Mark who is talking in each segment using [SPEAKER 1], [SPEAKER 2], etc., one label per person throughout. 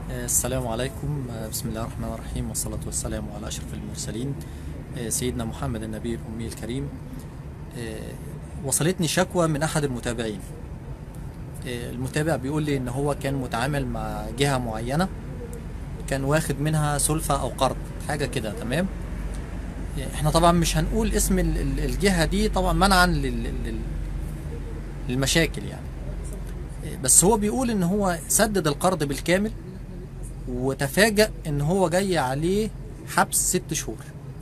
[SPEAKER 1] السلام عليكم بسم الله الرحمن الرحيم والصلاة والسلام على أشرف المرسلين سيدنا محمد النبي الأمي الكريم وصلتني شكوى من أحد المتابعين المتابع بيقول لي إن هو كان متعامل مع جهة معينة كان واخد منها سلفة أو قرض حاجة كده تمام احنا طبعا مش هنقول اسم ال- ال- الجهة دي طبعا منعا لل- لل- للمشاكل يعني بس هو بيقول ان هو سدد القرض بالكامل وتفاجأ ان هو جاي عليه حبس ست شهور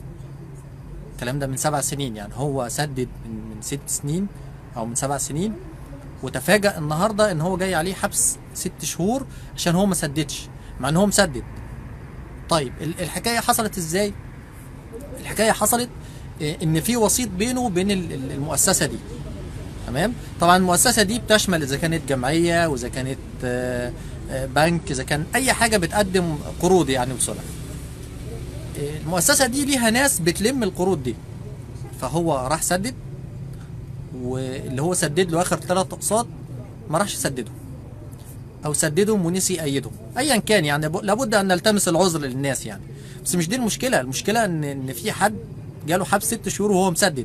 [SPEAKER 1] الكلام ده من سبع سنين يعني هو سدد من, من ست سنين او من سبع سنين وتفاجأ النهارده ان هو جاي عليه حبس ست شهور عشان هو ما سددش مع ان هو مسدد طيب ال- الحكايه حصلت ازاي الحكايه حصلت إيه، ان في وسيط بينه وبين ال- ال- المؤسسه دي تمام طبعا المؤسسه دي بتشمل اذا كانت جمعيه واذا كانت آه، آه، بنك اذا كان اي حاجه بتقدم قروض يعني وسلع آه، المؤسسه دي ليها ناس بتلم القروض دي فهو راح سدد واللي هو سدد له اخر ثلاث اقساط ما راحش يسددهم او سددهم ونسي يأيدهم ايا كان يعني ب- لابد ان نلتمس العذر للناس يعني بس مش دي المشكله المشكله ان ان في حد جاله حبس ست شهور وهو مسدد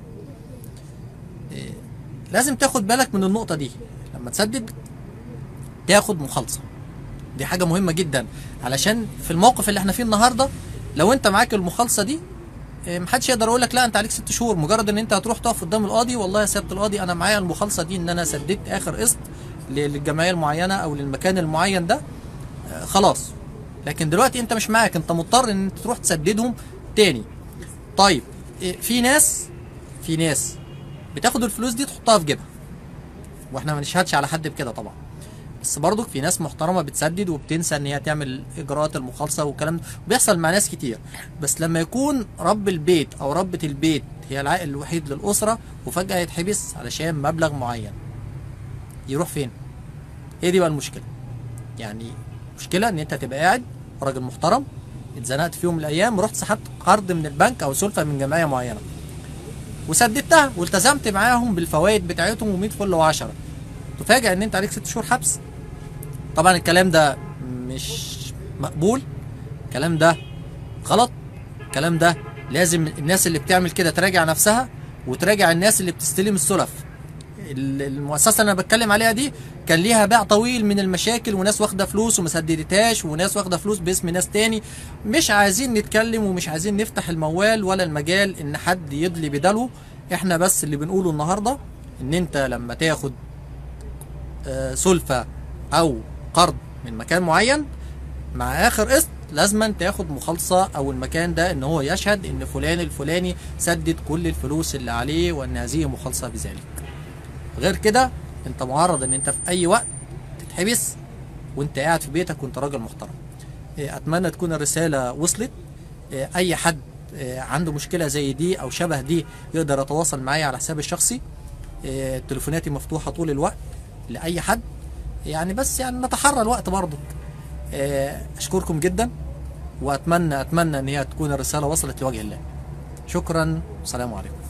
[SPEAKER 1] إيه، لازم تاخد بالك من النقطه دي لما تسدد تاخد مخالصه دي حاجه مهمه جدا علشان في الموقف اللي احنا فيه النهارده لو انت معاك المخالصه دي إيه، محدش يقدر يقول لك لا انت عليك ست شهور مجرد ان انت هتروح تقف قدام القاضي والله يا سياده القاضي انا معايا المخالصه دي ان انا سددت اخر قسط ل- للجمعيه المعينه او للمكان المعين ده آه، خلاص لكن دلوقتي انت مش معاك انت مضطر ان انت تروح تسددهم تاني طيب إيه، في ناس في ناس بتاخد الفلوس دي تحطها في جيبها واحنا ما نشهدش على حد بكده طبعا بس برضك في ناس محترمه بتسدد وبتنسى ان هي تعمل اجراءات المخالصه والكلام ده بيحصل مع ناس كتير بس لما يكون رب البيت او ربة البيت هي العائل الوحيد للاسره وفجاه يتحبس علشان مبلغ معين يروح فين هي دي بقى المشكله يعني مشكله ان انت تبقى قاعد راجل محترم اتزنقت في يوم من الايام رحت سحبت قرض من البنك او سلفه من جمعيه معينه وسددتها والتزمت معاهم بالفوائد بتاعتهم و100 فل و10 تفاجئ ان انت عليك ست شهور حبس طبعا الكلام ده مش مقبول الكلام ده غلط الكلام ده لازم الناس اللي بتعمل كده تراجع نفسها وتراجع الناس اللي بتستلم السلف ال- المؤسسه اللي انا بتكلم عليها دي كان ليها باع طويل من المشاكل وناس واخده فلوس وما سددتهاش وناس واخده فلوس باسم ناس تاني مش عايزين نتكلم ومش عايزين نفتح الموال ولا المجال ان حد يدلي بدلو احنا بس اللي بنقوله النهارده ان انت لما تاخد آه، سلفه او قرض من مكان معين مع اخر قسط لازما تاخد مخالصه او المكان ده ان هو يشهد ان فلان الفلاني سدد كل الفلوس اللي عليه وان هذه مخالصه بذلك غير كده انت معرض ان انت في اي وقت تتحبس وانت قاعد في بيتك وانت راجل محترم إيه، اتمنى تكون الرساله وصلت إيه، اي حد إيه، عنده مشكله زي دي او شبه دي يقدر يتواصل معايا على حسابي الشخصي إيه، تليفوناتي مفتوحه طول الوقت لاي حد يعني بس يعني نتحرى الوقت برضه إيه، اشكركم جدا واتمنى اتمنى ان هي تكون الرساله وصلت لوجه الله شكرا والسلام عليكم